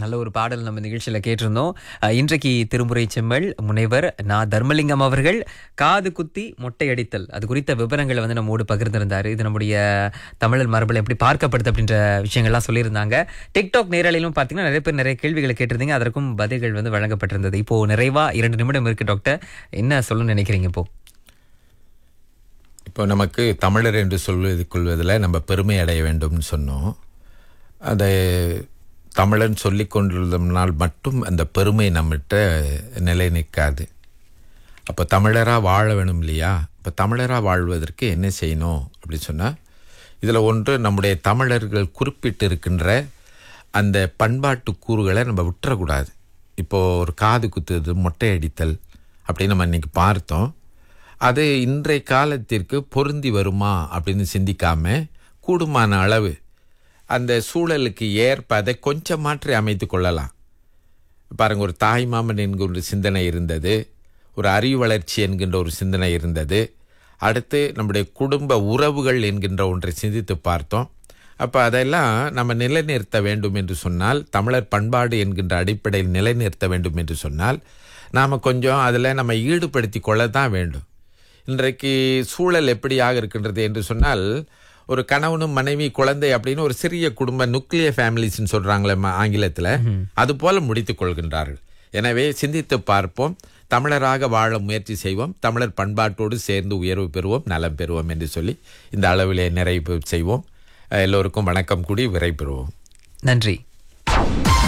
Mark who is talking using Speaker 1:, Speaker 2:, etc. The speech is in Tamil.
Speaker 1: நல்ல ஒரு பாடல் நம்ம நிகழ்ச்சியில கேட்டிருந்தோம் அஹ், இன்றைக்கு திருமுறை செம்மல் முனைவர் நா தர்மலிங்கம் அவர்கள் காது குத்தி மொட்டை அடித்தல் அது குறித்த விவரங்களை வந்து நம்மோடு பகிர்ந்திருந்தாரு இது நம்முடைய தமிழர் மரபில் எப்படி பார்க்கப்படுது அப்படின்ற விஷயங்கள்லாம் சொல்லியிருந்தாங்க டிக்டாக் நேரலையிலும் பார்த்தீங்கன்னா நிறைய பேர் நிறைய கேள்விகளை கேட்டிருந்தீங்க அதற்கும் பதில்கள் வந்து வழங்கப்பட்டிருந்தது இப்போ நிறைவா இரண்டு நிமிடம் இருக்கு டாக்டர் என்ன சொல்லணும்னு நினைக்கிறீங்க இப்போ
Speaker 2: இப்போ நமக்கு தமிழர் என்று சொல்வது கொள்வதில் நம்ம பெருமை அடைய வேண்டும்னு சொன்னோம் அதை தமிழன் சொல்லிக் கொண்டிருந்தோம்னால் மட்டும் அந்த பெருமை நம்மகிட்ட நிலை நிற்காது அப்போ தமிழராக வாழ வேணும் இல்லையா இப்போ தமிழராக வாழ்வதற்கு என்ன செய்யணும் அப்படி சொன்னால் இதில் ஒன்று நம்முடைய தமிழர்கள் குறிப்பிட்டு இருக்கின்ற அந்த பண்பாட்டு கூறுகளை நம்ம விட்டுறக்கூடாது இப்போது ஒரு காது குத்துறது மொட்டை அடித்தல் அப்படின்னு நம்ம இன்னைக்கு பார்த்தோம் அது இன்றைய காலத்திற்கு பொருந்தி வருமா அப்படின்னு சிந்திக்காம கூடுமான அளவு அந்த சூழலுக்கு ஏற்ப அதை கொஞ்சம் மாற்றி அமைத்து கொள்ளலாம் பாருங்க ஒரு தாய் மாமன் என்கிற ஒரு சிந்தனை இருந்தது ஒரு அறிவு வளர்ச்சி என்கின்ற ஒரு சிந்தனை இருந்தது அடுத்து நம்முடைய குடும்ப உறவுகள் என்கின்ற ஒன்றை சிந்தித்து பார்த்தோம் அப்போ அதெல்லாம் நம்ம நிலைநிறுத்த வேண்டும் என்று சொன்னால் தமிழர் பண்பாடு என்கின்ற அடிப்படையில் நிலைநிறுத்த வேண்டும் என்று சொன்னால் நாம் கொஞ்சம் அதில் நம்ம ஈடுபடுத்தி கொள்ள தான் வேண்டும் இன்றைக்கு சூழல் எப்படியாக இருக்கின்றது என்று சொன்னால் ஒரு கணவனும் மனைவி குழந்தை அப்படின்னு ஒரு சிறிய குடும்ப நுக்ளியர் ஃபேமிலிஸ்ன்னு சொல்றாங்களே ம- ஆங்கிலத்துல அது போல முடித்துக் கொள்கின்றார்கள் எனவே சிந்தித்து பார்ப்போம் தமிழராக வாழ முயற்சி செய்வோம் தமிழர் பண்பாட்டோடு சேர்ந்து உயர்வு பெறுவோம் நலம் பெறுவோம் என்று சொல்லி இந்த அளவிலே நிறைவு செய்வோம் எல்லோருக்கும் வணக்கம் கூடி விரை பெறுவோம்
Speaker 1: நன்றி